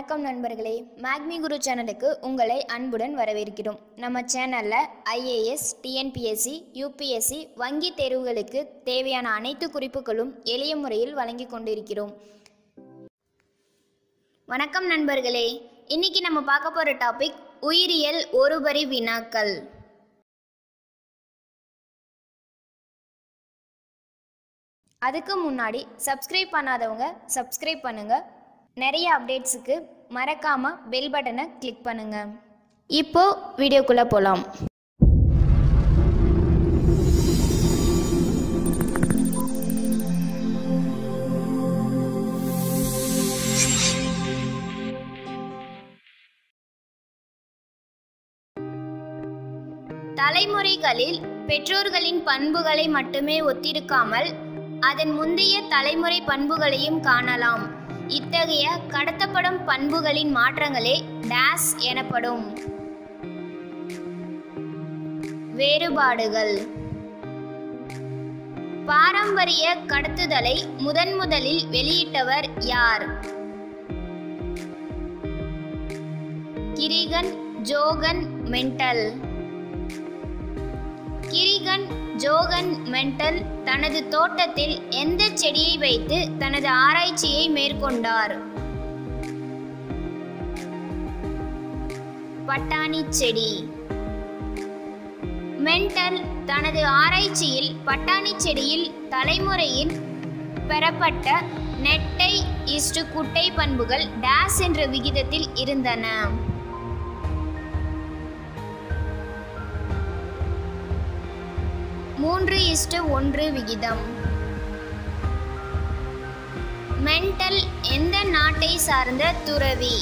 வணக்கம் நண்பர்களே மேக்மி குரு சேனலுக்கு உங்களை அன்புடன் வரவேற்கிறோம் நம்ம சேனலில் ஐஏஎஸ் டிஎன்பிஎஸ்சி யூபிஎஸ்சி வங்கி தேர்வுகளுக்கு தேவையான அனைத்து குறிப்புகளும் எளிய முறையில் வழங்கி கொண்டிருக்கிறோம் வணக்கம் நண்பர்களே இன்னைக்கு நம்ம பார்க்க போகிற டாபிக் உயிரியல் ஒருபரி வினாக்கள் அதுக்கு முன்னாடி சப்ஸ்கிரைப் பண்ணாதவங்க சப்ஸ்கிரைப் பண்ணுங்க நிறைய அப்டேட்ஸுக்கு மறக்காம பெல் பட்டனை கிளிக் பண்ணுங்க இப்போ வீடியோக்குள்ள போலாம் தலைமுறைகளில் பெற்றோர்களின் பண்புகளை மட்டுமே ஒத்திருக்காமல் அதன் முந்தைய தலைமுறை பண்புகளையும் காணலாம் இத்தகைய கடத்தப்படும் பண்புகளின் மாற்றங்களே டேஸ் எனப்படும் வேறுபாடுகள் பாரம்பரிய கடத்துதலை முதன் முதலில் வெளியிட்டவர் யார் Gregor Johann Mendel Gregor Johann Mendel தனது தோட்டத்தில் எந்த செடியை வைத்து தனது ஆராய்ச்சியை மேற்கொண்டார் பட்டாணி செடி மென்டல் தனது ஆராய்ச்சியில் பட்டாணி செடியில் தலைமுறையில் பெறப்பட்ட நெட்டை இஸ்டு குட்டை பண்புகள் டேஸ் என்ற விகிதத்தில் இருந்தன மூன்று இஸ்டு ஒன்று விகிதம் மென்டல் எந்த நாட்டை சார்ந்த துறவி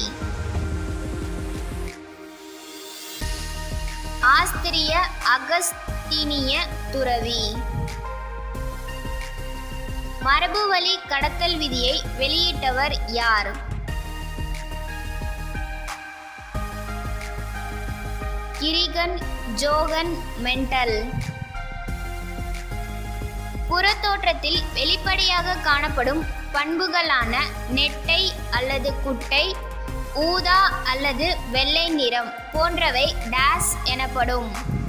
ஆஸ்திரிய அகஸ்தீனிய துறவி மரபுவழி கடத்தல் விதியை வெளியிட்டவர் யார் கிரிகன் ஜோகன் மென்டல் புறத்தோற்றத்தில் வெளிப்படையாக காணப்படும் பண்புகளான நெட்டை அல்லது குட்டை ஊதா அல்லது வெள்ளை நிறம் போன்றவை டேஸ் எனப்படும்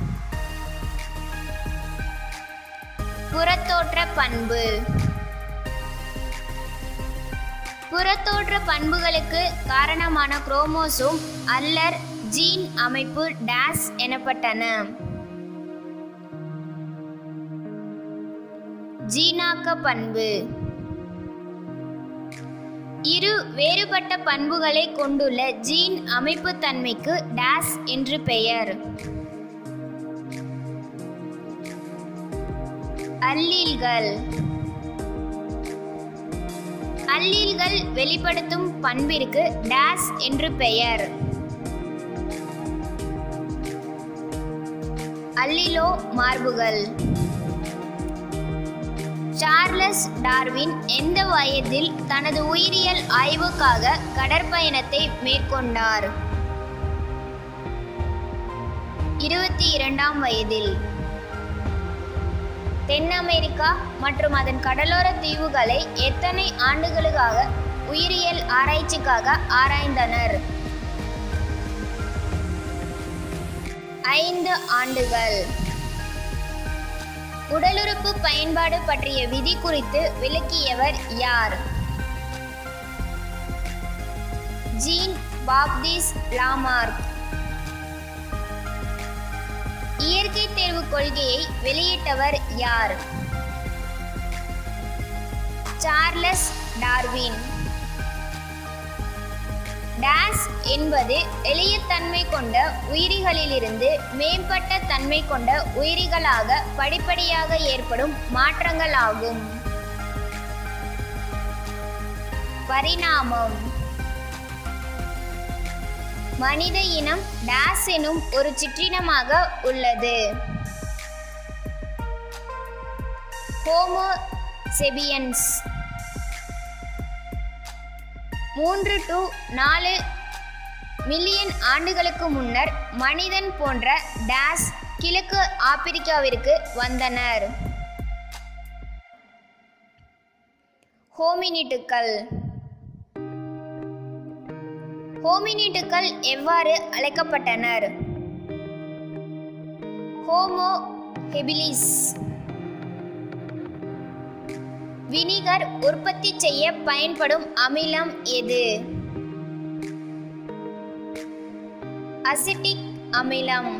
புறத்தோற்ற பண்பு புறத்தோற்ற பண்புகளுக்கு காரணமான குரோமோசோம் அல்லர் ஜீன் அமைப்பு டேஸ் எனப்பட்டன ஜீனாக்க பண்பு இரு வேறுபட்ட பண்புகளை கொண்டுள்ள ஜீன் அமைப்பு தன்மைக்கு டேஸ் என்று பெயர் அல்லீல்கள் அல்லீல்கள் வெளிப்படுத்தும் பண்பிற்கு டேஸ் என்று பெயர் அல்லிலோ மார்புகள் சார்லஸ் டார்வின் எந்த வயதில் தனது உயிரியல் ஆய்வுக்காக கடற்பயணத்தை மேற்கொண்டார் இருபத்தி இரண்டாம் வயதில் தென் அமெரிக்கா மற்றும் அதன் கடலோர தீவுகளை எத்தனை ஆண்டுகளுக்காக உயிரியல் ஆராய்ச்சிக்காக ஆராய்ந்தனர் ஐந்து ஆண்டுகள் உடலுறுப்பு பயன்பாடு பற்றிய விதி குறித்து விளக்கியவர் யார் ஜீன் பாப்திஸ் லாமார்க் இயற்கை தேர்வு கொள்கையை வெளியிட்டவர் யார் சார்லஸ் டார்வின் டேஸ் என்பது எளிய தன்மை கொண்ட உயிரிகளிலிருந்து மேம்பட்ட தன்மை கொண்ட உயிரிகளாக படிப்படியாக ஏற்படும் மாற்றங்கள் ஆகும் பரிணாமம் மனித இனம் டேஸ் எனும் ஒரு சிற்றினமாக உள்ளது ஹோமோ செபியன்ஸ் மூன்று டு நாலு மில்லியன் ஆண்டுகளுக்கு முன்னர் மனிதன் போன்ற டேஸ் கிழக்கு ஆப்பிரிக்காவிற்கு வந்தனர் ஹோமினிட்டுக்கள் ஹோமினிட்டுகள் எவ்வாறு அழைக்கப்பட்டனர் ஹோமோ ஹெபிலிஸ் வினிகர் உற்பத்தி செய்ய பயன்படும் அமிலம் எது அசிட்டிக் அமிலம்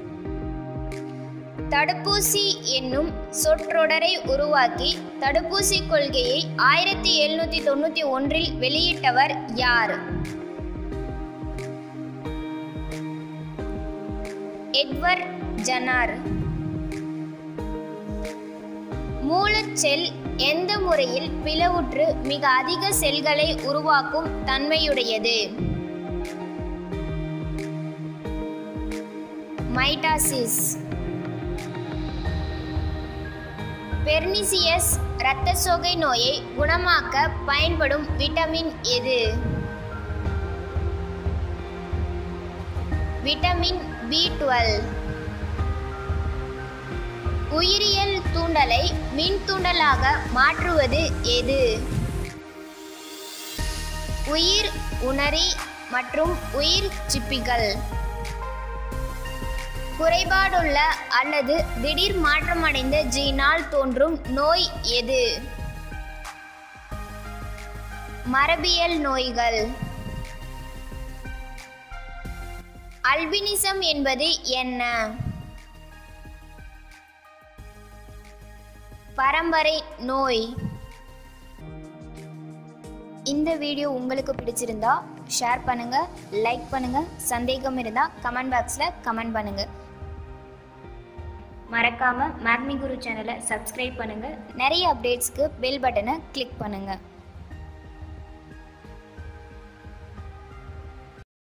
தடுப்பூசி என்னும் சொற்றொடரை உருவாக்கி தடுப்பூசி கொள்கையை ஆயிரத்தி எழுநூத்தி தொண்ணூத்தி ஒன்றில் வெளியிட்டவர் யார் எட்வர்ட் ஜனார் மூலச்செல் எந்த முறையில் பிளவுற்று மிக அதிக செல்களை உருவாக்கும் தன்மையுடையது மைட்டாசிஸ் பெர்னிசியஸ் இரத்த சோகை நோயை குணமாக்க பயன்படும் விட்டமின் எது விட்டமின் பி டுவெல் உயிரியல் தூண்டலை மின் தூண்டலாக மாற்றுவது எது உயிர் உணரி மற்றும் உயிர் சிப்பிகள் குறைபாடுள்ள அல்லது திடீர் மாற்றமடைந்த ஜீனால் தோன்றும் நோய் எது மரபியல் நோய்கள் அல்பினிசம் என்பது என்ன பரம்பரை நோய் இந்த வீடியோ உங்களுக்கு பிடிச்சிருந்தா ஷேர் பண்ணுங்க லைக் பண்ணுங்க சந்தேகம் இருந்தா கமெண்ட் பாக்ஸ்ல கமெண்ட் பண்ணுங்க மறக்காம மேக்மி குரு சேனலை சப்ஸ்கிரைப் பண்ணுங்க நிறைய அப்டேட்ஸ்க்கு பெல் பட்டனை கிளிக் பண்ணுங்க